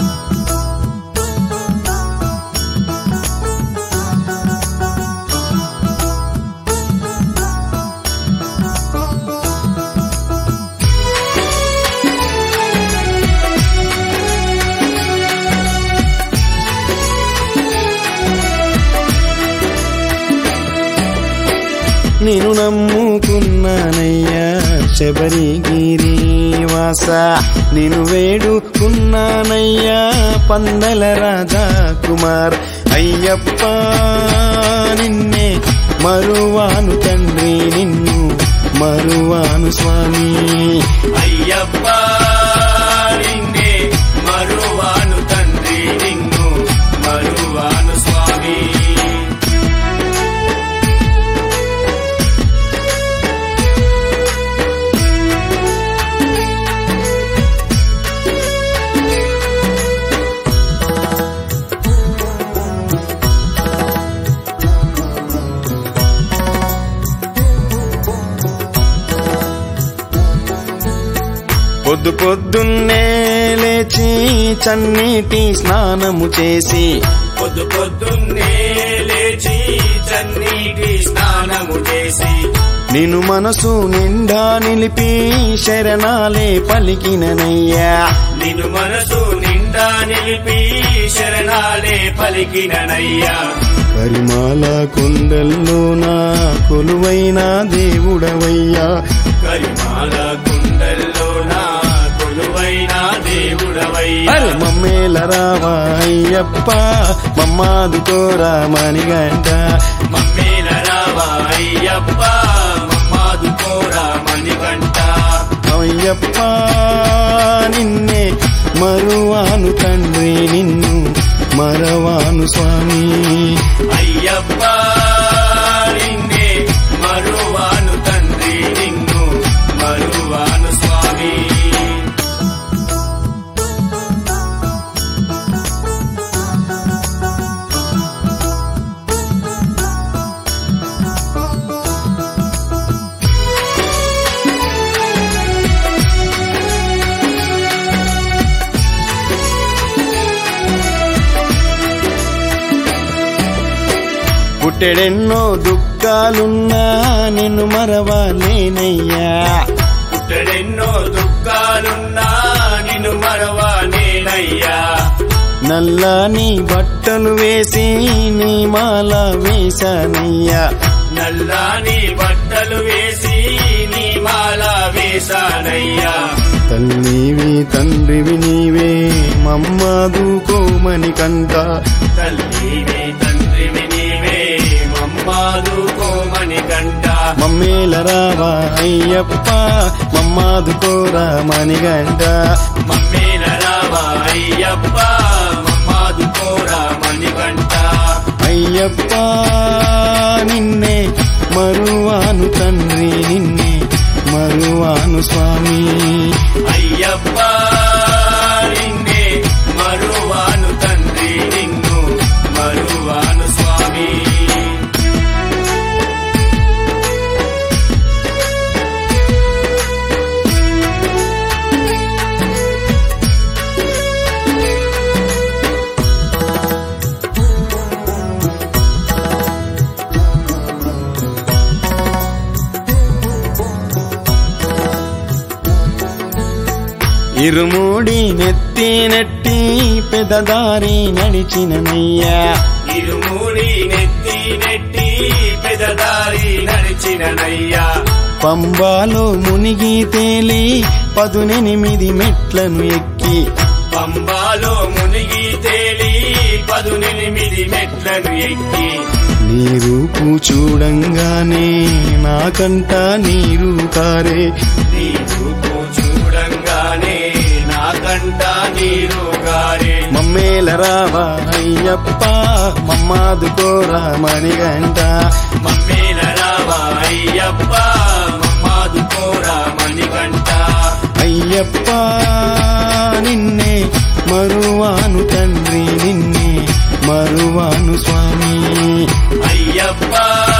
నేను నమ్ముకున్నానయ్యా శబరిగిరి వాస నేను వేడుకున్నానయ్యా పందల రాజా కుమార్ అయ్యప్ప నిన్నే మరువాను తండ్రి నిన్ను మరువాను స్వామి అయ్యప్ప నిన్నే మరువాను తండ్రి నిన్ను మరువాను స్వామి పొద్దు పొద్దున్నే లేచి చన్నీటి స్నానము చేసి పొద్దు పొద్దున్నే లేచి చన్నీటి స్నానము చేసి నిన్ను మనసు నిండా నిలిపి శరణాలే పలికిననయ్యా నిన్ను మనసు నిండా నిలిపి శరణాలే పలికిననయ్యా కరిమాల కొండల్లో నా కొలువైన దేవుడవయ్యా కరిమాల కుండల్లో నా కొలువైన దేవుడవయ్యా అరే మమ్మేల రావా అయ్యప్ప మమ్మాదు కోరా మణిగంట మమ్మేల రావా అయ్యప్ప మమ్మాదు కోరా మణికంట అయ్యప్ప నిన్నే మరువాను తండ్రి నిన్ను మరవాను స్వామి అయ్యప్ప నిన్నే మరువాను తండ్రి నిన్ను మరువాను స్వామి పుట్టెడెన్నో దుఃఖాలున్నా నిన్ను మరవాలేనయ్యా పుట్టడెన్నో దుఃఖాలున్నా నిన్ను మరవా నేనయ్యా నల్లని బట్టలు వేసి నీ మాల వేశానయ్యా నల్లాని బట్టలు వేసి నీ మాల వేశానయ్యా తల్లివి తండ్రివి నీవే మమ్మాదు కోమని కంట తల్లివి తండ్రివి నీవే మమ్మాదు కోమని కంట మమ్మేల రావా అయ్యప్ప మమ్మాదు కోరా మణిగంట మమ్మేల రావా అయ్యప్ప మమ్మాదు కోరా మణికంట అయ్యప్ప నిన్నే మరువాను తండ్రి నిన్నే మరువాను స్వామి అయ్యప్ప నిన్నే మరువాను తండ్రి నిన్ను మరువాను స్వామి ఇరుముడి నెత్తి నెట్టి పెదదారి నడిచిననయ్యా ఇరుమూడి నెత్తి నెట్టి పెదదారి నడిచిననయ్యా పంబాలో మునిగి తేలి పదునెనిమిది మెట్లను ఎక్కి పంబాలో మునిగి తేలి పదునెనిమిది మెట్లను ఎక్కి నీరు చూడంగానే నాకంట నీరు కారే నీ రూపు చూడంగానే నాకంట నీరు గారే మమ్మేల రావా అయ్యప్ప మమ్మాదు కోరా మణిగంట మమ్మేల రావా అయ్యప్ప మమ్మాదు కోరా మణికంట అయ్యప్ప నిన్నే మరువాను తండ్రి నిన్నే మరువాను స్వామి అయ్యప్ప